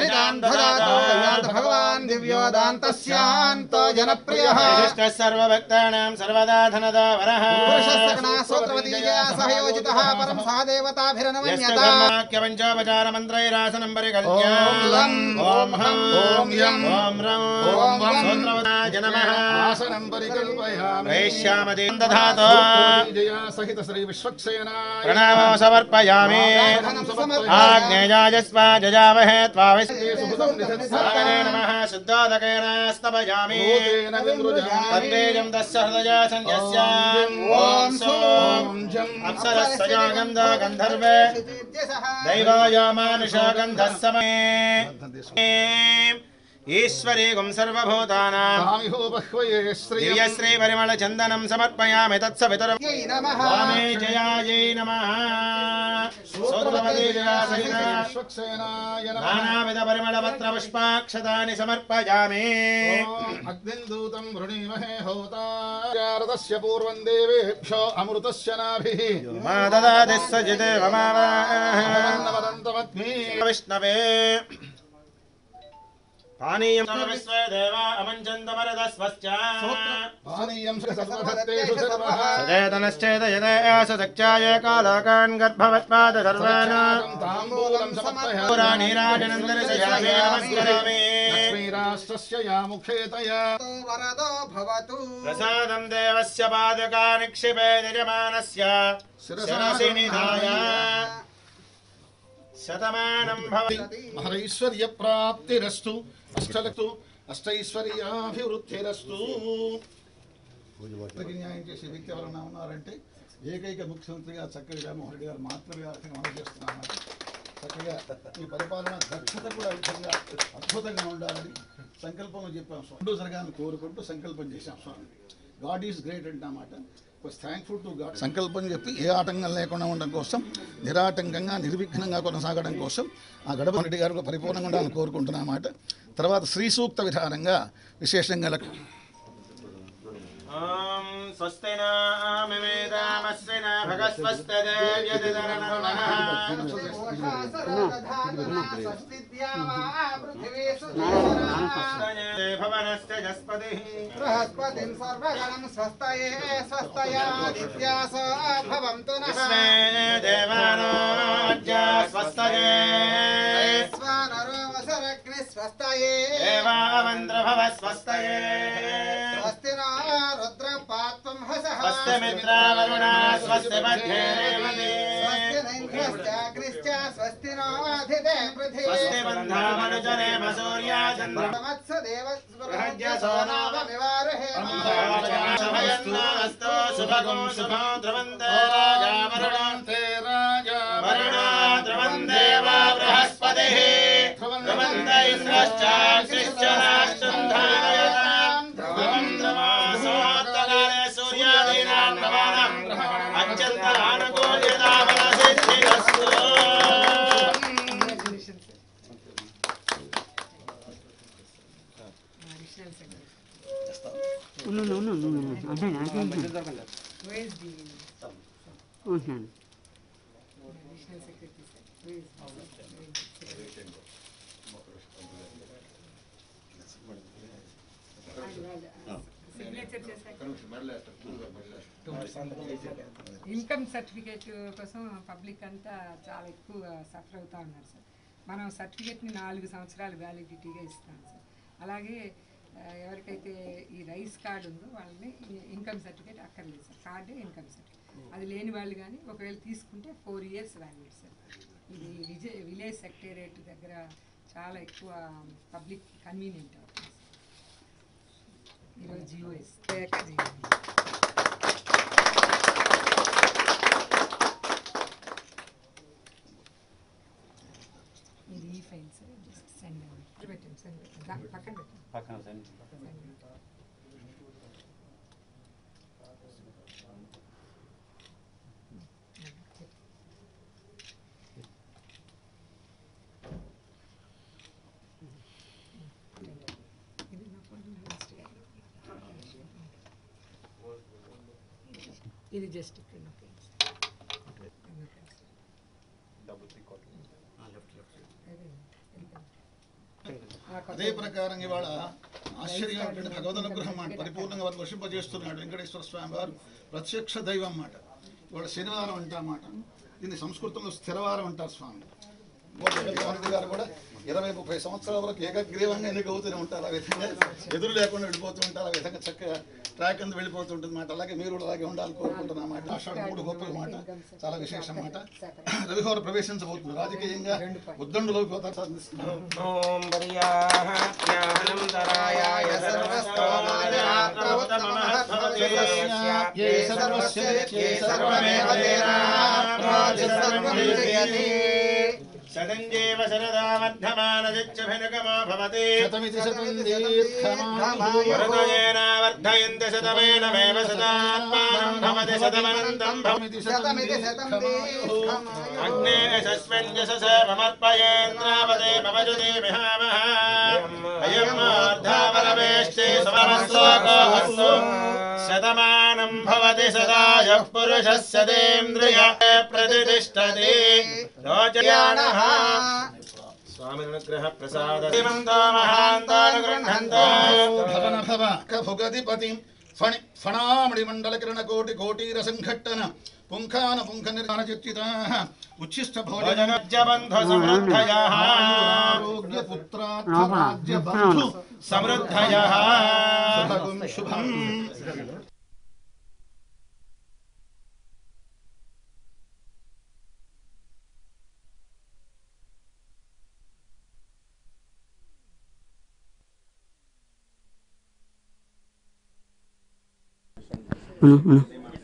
హరితాన్ దదాతు యాంత భగవాన్ దివ్యోదాంతస్యాంతో జనప్రియః విశిష్టः सर्वभक्तानां सर्वदा धनदा वरः పురుషస్సకనా సూత్రవతీజా సహయోజితః పరం సహదేవతాభిరనమన్యత వాక్యపంచోపచారమంత్రైరాసనం పరికల్ప్య ఓం లం, ఓం హం ఓం యం, ఓం రం ఓం వం, సూత్రవతాయ నమః ఆసనం పరికల్పయామి వైశ్యామదీం దధాతు విజయా సహిత శ్రీ విశ్వక్సేనాయ ప్రణామో సమర్పయామి ఆగ్నేయాయ స్వా జజామహే త్వా సుహృదం విశ్వాగనే నమః శుద్ధోదకేన స్తపయామి నిధత్సేన విమృజామి తద్వేజం తస్య హృదయ సంధ్యస్య ఓం సోం ఓం జం అప్సరస్సజా గంధ గంధర్వే దైవాయ మానుష గంధः సమే ఈశ్వరీగుం సర్వభూతానాం కామిహో బహ్వయే శ్రీ దివ్యశ్రీ పరిమళ చందనం సమర్పయామి తత్సవితరం నమః స్వామి జయాయై నమః సూత్రవతి జయా సహిత విశ్వక్సేనాయ నమః నానావిధ పరిమళ పత్ర పుష్పాక్షతాని సమర్పయామి అగ్నిందూతం వృణీమహే హోతారతస్య పూర్వం దేవేభ్యో అమృతస్య నాభిః మా దదాతి సజిదేవ వదంతమగ్ని విష్ణవే పానీయం విశ్వే దేవా అమంచందమరద స్వశ్చ పానీయం సర్వధత్తేషు సర్వః సచేతనశ్చేదయదేయాస సఖ్యాయ కాలాకాన్ గర్భవత్పాద సర్వానాం తాంబూలం సమర్పయామి పురాణీరాజనందనశయామి నమస్కరామి లక్ష్మీరాష్ట్రస్య యా ముఖేతయా వరదో భవతు ప్రసాదం దేవస్య పాదకా నిక్షిపే యజమానస్య శిరసి నిధాయ శతమానం భవతి మహరైశ్వర్య ప్రాప్తిరస్తు అష్టలక్తు అష్టైశ్వర్యాభివృద్ధిరస్తు ప్రతికి న్యాయం చేసే వ్యక్తి ఎవరైనా ఉన్నారంటే ఏకైక ముఖ్యమంత్రిగా చక్కగా జగన్మోహన్ రెడ్డి గారు మాత్రమే అర్థంగా అమలు చేస్తున్నారు చక్కగా ఈ పరిపాలన దక్షత కూడా ఈ విధంగా అద్భుతంగా ఉండాలని సంకల్పంలో చెప్పాం స్వామి రెండు జరగాలని కోరుకుంటూ సంకల్పం చేశాం స్వామి గాడ్ ఈజ్ గ్రేట్ అంటున్నమాట థ్యాంక్ఫుల్ టు గాడ్ సంకల్పం చెప్పి ఏ ఆటంకం లేకుండా ఉండడం కోసం నిరాటంకంగా నిర్విఘ్నంగా కొనసాగడం కోసం ఆ గడప రెడ్డి గారు పరిపూర్ణంగా ఉండాలని కోరుకుంటున్నమాట తర్వాత శ్రీ సూక్త విధానంగా విశేషంగా లక్- ఓం స్వస్తి నామివేదామస్వి నా భగస్వస్తదేవ్యదిదరణర్ణః స్వస్తయే భవనస్య జస్పతిః బృహస్పతిం సర్వగణం స్వస్తయే స్వస్తయాదిత్యాసో భవంతు నః విశ్వే దేవానోజ్య స్వస్తయే స్వానరో వసరగ్ని స్వస్తయే దేవామంద్రభవ స్వస్తయే స్వస్తి నో రుద్ర పాత్వం హసః స్వస్తి మిత్రావరుణ స్వస్తి మధ్యే రేవతి స్వస్తి నైంద్రశ్చాగ్నిశ్చ స్వస్తి నో అధిదే పృథివీ స్వస్తి బంధామనుజనే సూర్యా చంద్ర వత్స దేవ స్వరహజ్య సోనావమివారుహే శుభయన్నస్తు శుభగం శుభం ధ్రువంతే రాజావరుణం తే రాజా వరుణో ధ్రువం దేవ బృహస్పతిః ధ్రువంత ఇంద్రశ్చాగ్నిశ్చ రాష్ట్రం ధారయతాం ధ్రువం ధ్రువాసోత్తకాలే సూర్యాదీనాం నవానాం అత్యంత ఆనుకూల్యతా ఫలసిద్ధిరస్తు No, no, no, no, no. అదే అదే ఉంటున్నాను ఇన్కమ్ సర్టిఫికేట్ కోసం పబ్లిక్ అంతా చాలా ఎక్కువ సఫర్ అవుతా ఉన్నారు సార్ మనం సర్టిఫికేట్ని నాలుగు సంవత్సరాలు వ్యాలిడిటీగా ఇస్తాం సార్ అలాగే ఆ, ఎవరికైతే ఈ రైస్ కార్డు ఉందో వాళ్ళని ఇన్కమ్ సర్టిఫికేట్ అక్కర్లేదు సార్ కార్డే ఇన్కమ్ సర్టిఫికేట్ అది లేని వాళ్ళు కానీ ఒకవేళ తీసుకుంటే ఫోర్ ఇయర్స్ వ్యాలిడ్ సార్ ఇది విజయ్ విలేజ్ సెక్రటేరియట్ దగ్గర చాలా ఎక్కువ పబ్లిక్ కన్వీనియంట్ అవుతుంది సార్ ఈరోజు జియో ఇస్తే ఇది ఈ ఫైల్ సార్ జస్ట్ సెండ్ పెట్టండి సెండ్ పెట్టండి దా- పక్కన పెట్టండి పక్కన సెండ్ ఇది నా ఫోన్ లాస్ట్ ఇది జస్ట్ ఇక్కడ నొక్కండి సార్. నొక్కండి సార్. డబ్బు త్రీ కోట్లు అదే, వెల్కమ్. అదే ప్రకారం ఇవాళ ఆశ్చర్యమైనటువంటి భగవద్ అనుగ్రహం మాట పరిపూర్ణంగా వారు వర్షింపజేస్తున్నాడు వెంకటేశ్వర స్వామి వారు ప్రత్యక్ష దైవం మాట ఇవాళ శనివారం అంటామాట దీన్ని సంస్కృతంలో స్థిరవారం అంటారు స్వామి ఓ జగన్మోహన్ రెడ్డి గారు కూడా ఇరవై ముప్పై సంవత్సరాల వరకు ఏకగ్రీవంగా ఎన్నికవుతూనే ఉంటారు ఆ విధంగా ఎదురు లేకుండా వెళ్ళిపోతూ ఉంటారు ఆ విధంగా చక్కగా ట్రాక్ కింద వెళ్ళిపోతుంటుంది మాట అలాగే మీరు కూడా అలాగే ఉండాలని కోరుకుంటున్నా మాట ఆషాఢ మూడు గొప్ప మాట చాలా విశేషం మాట రవిహోర ప్రవేశించబోతుంది రాజకీయంగా ఉద్దండులోకి పోతారు సాధిస్తున్నారు ఓం పర్యాహ్యాహనం తరాయాయ సర్వస్తోమాయ ప్రవతమహద్భవతే ఏ సర్వస్య ఏ సర్వమేవ తేనాప్నోతి సర్వం విజయతి. సదంజీవ శరదావర్ధమానజిచ్చభినుగమో భవతి శతమితి శతం దీర్ఘమాయు వరదయేనావర్ధయంతి శతమేనమేవ శతాత్మానం భవతి శతమనంతం భవతి శతమితి శతం దీర్ఘమాయుః. అగ్నే శస్మింజసమర్పయేంద్రావదే భవజతే విహామహ అయమార్ధావరవేష్టి సమమస్లోకో అస్సు శతమానం భవతి సదాయ పురుషः సదేంద్రియ ప్రతిష్టతి రోచయానః స్వామినుగ్రహ ప్రసాద శ్రీమంతో మహాంతానుగృహంతో భవన భవ భుగధిపతి ఫణి ఫణామణి మండల కిరణ కోటి కోటీర సంఘట్టన పుంఖాన పుంఖ నిర్మాణ చిత్తిత ఉచ్ఛిష్ట భోజన భోజనజ్జబంధు సమృద్ధయః ఆరోగ్య పుత్రార్థ రాజ్య బంధు సమృద్ధయః శుభం శుభం ఉను, ఉను.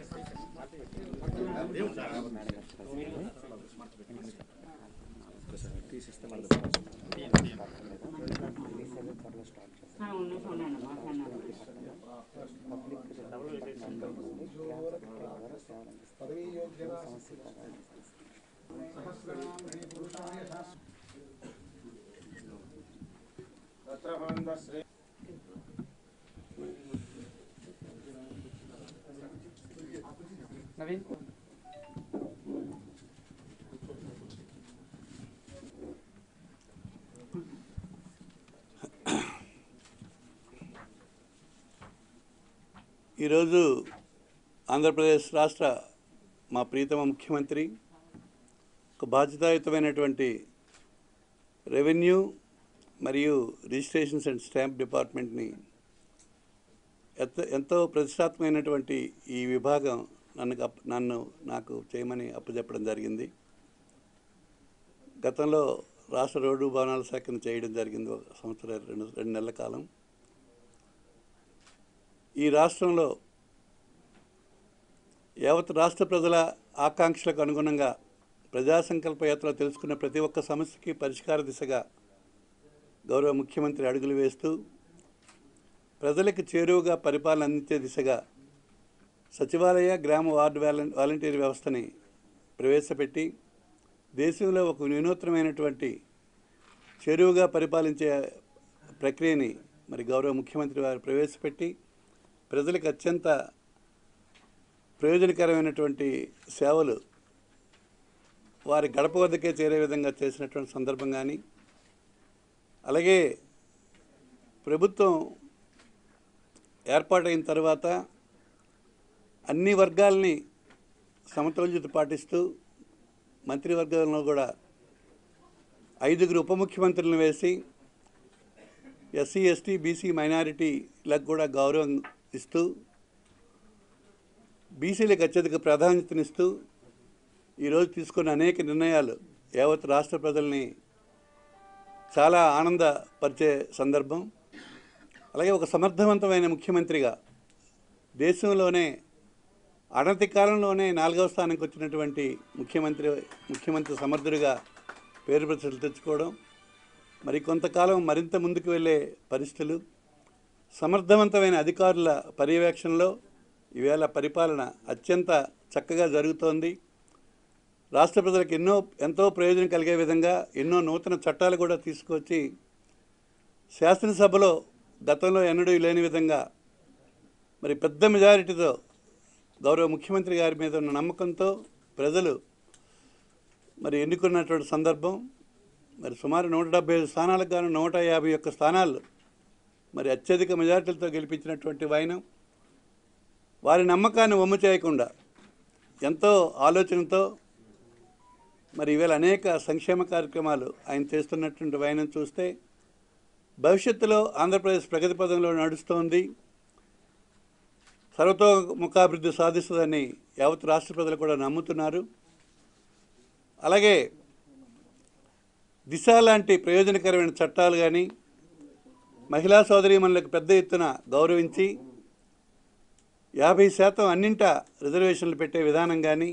ఈరోజు ఆంధ్రప్రదేశ్ రాష్ట్ర మా ప్రీతమ ముఖ్యమంత్రి ఒక బాధ్యతాయుతమైనటువంటి రెవెన్యూ మరియు రిజిస్ట్రేషన్స్ అండ్ స్టాంప్ డిపార్ట్మెంట్ని ఎంత ఎంతో ప్రతిష్టాత్మకమైనటువంటి ఈ విభాగం నన్ను అప్- నన్ను నాకు చేయమని అప్పచెప్పడం జరిగింది గతంలో రాష్ట్ర రోడ్డు భవనాల శాఖను చేయడం జరిగింది ఒక సంవత్సరం రెండు రెండు నెలల కాలం ఈ రాష్ట్రంలో యావత్ రాష్ట్ర ప్రజల ఆకాంక్షలకు అనుగుణంగా ప్రజా సంకల్ప యాత్ర తెలుసుకున్న ప్రతి ఒక్క సమస్యకి పరిష్కార దిశగా గౌరవ ముఖ్యమంత్రి అడుగులు వేస్తూ ప్రజలకు చేరువగా పరిపాలన అందించే దిశగా సచివాలయ గ్రామ వార్డు వాలం వాలంటీర్ వ్యవస్థని ప్రవేశపెట్టి దేశంలో ఒక వినూత్నమైనటువంటి చేరువుగా పరిపాలించే ప్రక్రియని మరి గౌరవ ముఖ్యమంత్రి వారు ప్రవేశపెట్టి ప్రజలకు అత్యంత ప్రయోజనకరమైనటువంటి సేవలు వారి గడప వద్దకే చేరే విధంగా చేసినటువంటి సందర్భం కానీ అలాగే ప్రభుత్వం ఏర్పాటైన తర్వాత అన్ని వర్గాల్ని సమతుల్యత పాటిస్తూ మంత్రివర్గంలో కూడా ఐదుగురు ఉప ముఖ్యమంత్రులను వేసి ఎస్సీ ఎస్టీ బీసీ మైనారిటీలకు కూడా గౌరవం ఇస్తూ బీసీలకు అత్యధిక ప్రాధాన్యతనిస్తూ ఈరోజు తీసుకున్న అనేక నిర్ణయాలు యావత్ రాష్ట్ర ప్రజల్ని చాలా ఆనందపరిచే సందర్భం అలాగే ఒక సమర్థవంతమైన ముఖ్యమంత్రిగా దేశంలోనే అనతి కాలంలోనే నాలుగవ స్థానానికి వచ్చినటువంటి ముఖ్యమంత్రి ముఖ్యమంత్రి సమర్థుడిగా పేరు ప్రతిష్టలు తెచ్చుకోవడం మరి కొంతకాలం మరింత ముందుకు వెళ్ళే పరిస్థితులు సమర్థవంతమైన అధికారుల పర్యవేక్షణలో ఈవేళ పరిపాలన అత్యంత చక్కగా జరుగుతోంది రాష్ట్ర ప్రజలకు ఎన్నో ఎంతో ప్రయోజనం కలిగే విధంగా ఎన్నో నూతన చట్టాలు కూడా తీసుకొచ్చి శాసనసభలో గతంలో ఎన్నడూ లేని విధంగా మరి పెద్ద మెజారిటీతో గౌరవ ముఖ్యమంత్రి గారి మీద ఉన్న నమ్మకంతో ప్రజలు మరి ఎన్నుకున్నటువంటి సందర్భం మరి సుమారు నూట డెబ్బై ఐదు స్థానాలకు గాను నూట యాభై ఒక్క స్థానాలు మరి అత్యధిక మెజార్టీలతో గెలిపించినటువంటి వైనం వారి నమ్మకాన్ని వమ్ము చేయకుండా ఎంతో ఆలోచనతో మరి ఈవేళ అనేక సంక్షేమ కార్యక్రమాలు ఆయన చేస్తున్నటువంటి వైనం చూస్తే భవిష్యత్తులో ఆంధ్రప్రదేశ్ ప్రగతి పదంలో నడుస్తోంది సర్వతోముఖాభివృద్ధి సాధిస్తుందని యావత్ రాష్ట్ర ప్రజలు కూడా నమ్ముతున్నారు అలాగే దిశ లాంటి ప్రయోజనకరమైన చట్టాలు కానీ మహిళా సోదరీమణులకు పెద్ద ఎత్తున గౌరవించి యాభై శాతం అన్నింట రిజర్వేషన్లు పెట్టే విధానం కానీ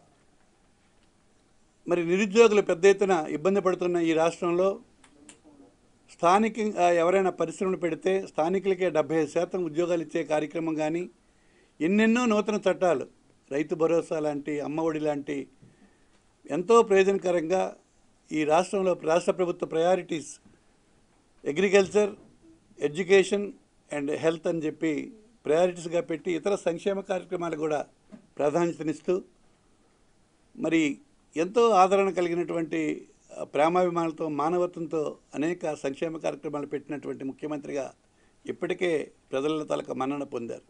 మరి నిరుద్యోగులు పెద్ద ఎత్తున ఇబ్బంది పడుతున్న ఈ రాష్ట్రంలో స్థానికంగా ఎవరైనా పరిశ్రమలు పెడితే స్థానికులకే డెబ్బై ఐదు శాతం ఉద్యోగాలు ఇచ్చే కార్యక్రమం కానీ ఎన్నెన్నో నూతన చట్టాలు రైతు భరోసా లాంటి అమ్మఒడి లాంటి ఎంతో ప్రయోజనకరంగా ఈ రాష్ట్రంలో రాష్ట్ర ప్రభుత్వ priorities agriculture education and health అని చెప్పి ప్రయారిటీస్గా పెట్టి ఇతర సంక్షేమ కార్యక్రమాలు కూడా ప్రాధాన్యతనిస్తూ మరి ఎంతో ఆదరణ కలిగినటువంటి ఆ, ప్రేమాభిమానాలతో మానవత్వంతో అనేక సంక్షేమ కార్యక్రమాలు పెట్టినటువంటి ముఖ్యమంత్రిగా ఇప్పటికే ప్రజల తలక మన్నన పొందారు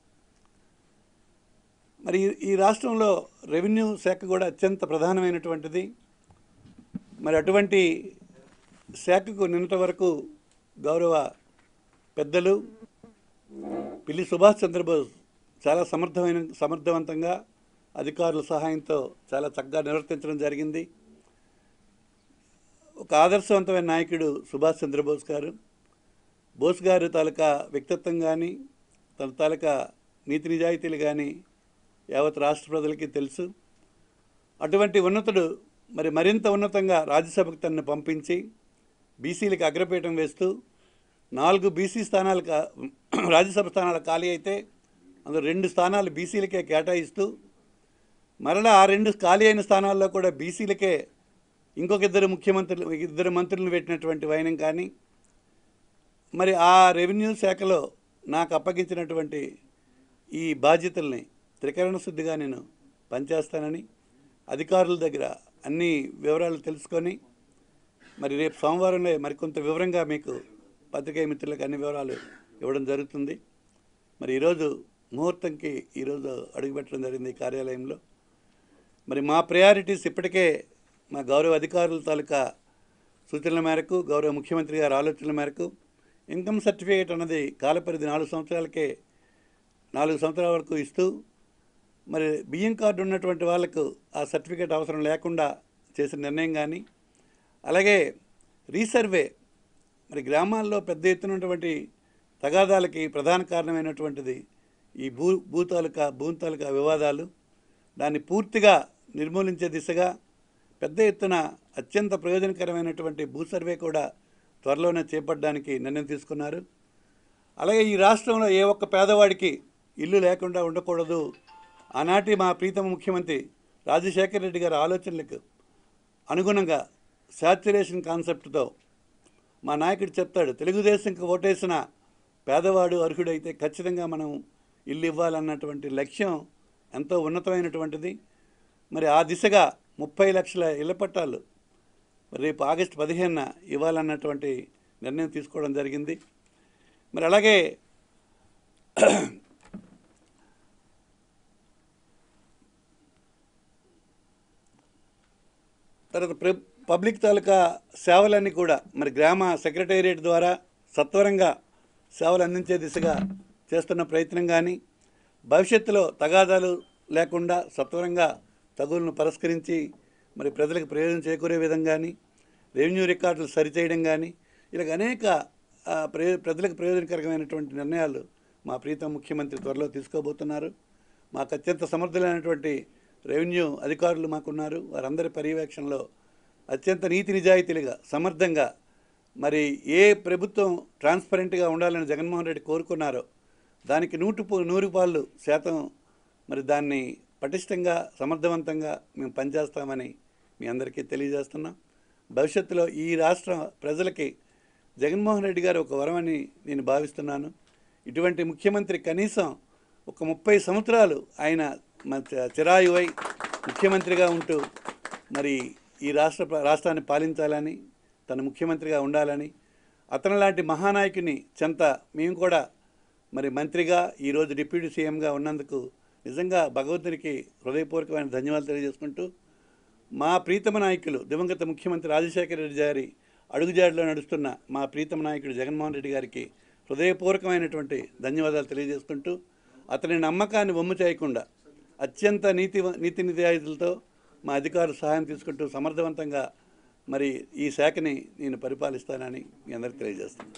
మరి ఈ- ఈ రాష్ట్రంలో రెవెన్యూ శాఖ కూడా అత్యంత ప్రధానమైనటువంటిది మరి అటువంటి శాఖకు నిన్నటి వరకు గౌరవ పెద్దలు పిల్లి సుభాష్ చంద్రబోస్ చాలా సమర్థమైన సమర్థవంతంగా అధికారుల సహాయంతో చాలా చక్కగా నిర్వర్తించడం జరిగింది ఒక ఆదర్శవంతమైన నాయకుడు సుభాష్ చంద్రబోస్ గారు బోస్ గారి తాలూకా వ్యక్తిత్వం కానీ తన తాలూకా నీతి నిజాయితీలు కానీ యావత్ రాష్ట్ర ప్రజలకి తెలుసు అటువంటి ఉన్నతుడు మరి మరింత ఉన్నతంగా రాజ్యసభకు తనను పంపించి బీసీలకు అగ్రపీఠం వేస్తూ నాలుగు బీసీ స్థానాలు కా రాజ్యసభ స్థానాలు ఖాళీ అయితే అందులో రెండు స్థానాలు బీసీలకే కేటాయిస్తూ మరలా ఆ రెండు ఖాళీ అయిన స్థానాల్లో కూడా బీసీలకే ఇంకొక ఇద్దరు ముఖ్యమంత్రులు ఇద్దరు మంత్రులను పెట్టినటువంటి వైనం కానీ మరి ఆ రెవెన్యూ శాఖలో నాకు అప్పగించినటువంటి ఈ బాధ్యతల్ని త్రికరణ శుద్ధిగా నేను పనిచేస్తానని అధికారుల దగ్గర అన్ని వివరాలు తెలుసుకొని మరి రేపు సోమవారంలో మరికొంత వివరంగా మీకు పత్రికా మిత్రులకు అన్ని వివరాలు ఇవ్వడం జరుగుతుంది మరి ఈరోజు ముహూర్తంకి ఈరోజు అడుగుపెట్టడం జరిగింది ఈ కార్యాలయంలో మరి మా ప్రయారిటీస్ ఇప్పటికే మా గౌరవ అధికారుల తాలూకా సూచనల మేరకు గౌరవ ముఖ్యమంత్రి గారి ఆలోచనల మేరకు ఇన్కమ్ సర్టిఫికేట్ అన్నది కాలపరిధి నాలుగు సంవత్సరాలకే నాలుగు సంవత్సరాల వరకు ఇస్తూ మరి బియ్యం కార్డు ఉన్నటువంటి వాళ్ళకు ఆ సర్టిఫికేట్ అవసరం లేకుండా చేసిన నిర్ణయం కానీ అలాగే రీసర్వే మరి గ్రామాల్లో పెద్ద ఎత్తున ఉన్నటువంటి తగాదాలకి ప్రధాన కారణమైనటువంటిది ఈ భూ భూ తాలూకా భూమి తాలూకా వివాదాలు దాన్ని పూర్తిగా నిర్మూలించే దిశగా పెద్ద ఎత్తున అత్యంత ప్రయోజనకరమైనటువంటి భూ సర్వే కూడా త్వరలోనే చేపట్టడానికి నిర్ణయం తీసుకున్నారు అలాగే ఈ రాష్ట్రంలో ఏ ఒక్క పేదవాడికి ఇల్లు లేకుండా ఉండకూడదు ఆనాటి మా ప్రీతమ ముఖ్యమంత్రి రాజశేఖర రెడ్డి గారి ఆలోచనలకు అనుగుణంగా శాచ్యురేషన్ కాన్సెప్ట్తో మా నాయకుడు చెప్తాడు తెలుగుదేశంకి ఓటేసిన పేదవాడు అర్హుడైతే ఖచ్చితంగా మనం ఇల్లు ఇవ్వాలన్నటువంటి లక్ష్యం ఎంతో ఉన్నతమైనటువంటిది మరి ఆ దిశగా ముప్పై లక్షల ఇళ్ల పట్టాలు మరి రేపు ఆగస్టు పదిహేనున ఇవ్వాలన్నటువంటి నిర్ణయం తీసుకోవడం జరిగింది మరి అలాగే తర్వాత ప్ర పబ్లిక్ తాలూకా సేవలన్నీ కూడా మరి గ్రామ సెక్రటేరియట్ ద్వారా సత్వరంగా సేవలు అందించే దిశగా చేస్తున్న ప్రయత్నం కానీ భవిష్యత్తులో తగాదాలు లేకుండా సత్వరంగా తగులను పరిష్కరించి మరి ప్రజలకు ప్రయోజనం చేకూరే విధంగా కానీ రెవెన్యూ రికార్డులు సరిచేయడం కానీ ఇలాగ అనేక ఆ, ప్రయో ప్రజలకు ప్రయోజనకరమైనటువంటి నిర్ణయాలు మా ప్రీతం ముఖ్యమంత్రి త్వరలో తీసుకోబోతున్నారు మాకు అత్యంత సమర్థులైనటువంటి రెవెన్యూ అధికారులు మాకున్నారు వారందరి పర్యవేక్షణలో అత్యంత నీతి నిజాయితీలుగా సమర్థంగా మరి ఏ ప్రభుత్వం ట్రాన్స్పరెంట్గా ఉండాలని జగన్మోహన్ రెడ్డి కోరుకున్నారో దానికి నూటు పు- నూరు పాళ్ళు శాతం మరి దాన్ని పటిష్టంగా సమర్థవంతంగా మేము పనిచేస్తామని మీ అందరికీ తెలియజేస్తున్నాం భవిష్యత్తులో ఈ రాష్ట్ర ప్రజలకి జగన్మోహన్ రెడ్డి గారు ఒక వరమని నేను భావిస్తున్నాను ఇటువంటి ముఖ్యమంత్రి కనీసం ఒక ముప్పై సంవత్సరాలు ఆయన మన చ- చిరాయువై ముఖ్యమంత్రిగా ఉంటూ మరి ఈ రాష్ట్ర ప్ర- రాష్ట్రాన్ని పాలించాలని తను ముఖ్యమంత్రిగా ఉండాలని అతను లాంటి మహానాయకుని చెంత మేము కూడా మరి మంత్రిగా ఈరోజు డిప్యూటీ సీఎంగా ఉన్నందుకు నిజంగా భగవంతునికి హృదయపూర్వకమైన ధన్యవాదాలు తెలియజేసుకుంటూ మా ప్రీతమ నాయకులు దివంగత ముఖ్యమంత్రి రాజశేఖర రెడ్డి గారి అడుగుజాడిలో నడుస్తున్న మా ప్రీతమ నాయకుడు జగన్మోహన్ రెడ్డి గారికి హృదయపూర్వకమైనటువంటి ధన్యవాదాలు తెలియజేసుకుంటూ అతని నమ్మకాన్ని వమ్ము చేయకుండా అత్యంత నీతి నీతి నిజాయితీలతో మా అధికారులు సహాయం తీసుకుంటూ సమర్థవంతంగా మరి ఈ శాఖని నేను పరిపాలిస్తానని మీ అందరికి తెలియజేస్తున్నాను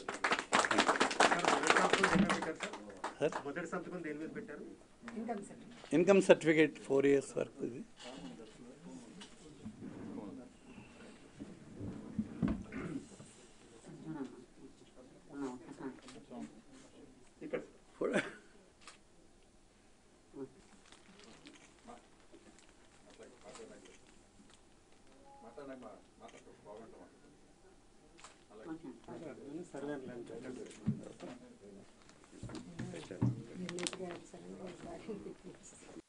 సార్ మొదటి సంతకం దేని మీద పెట్టారు income certificate income certificate four years వరకు ఇది ఇక్కడ ఫోర్- నీట్గా సడన్గా బాగా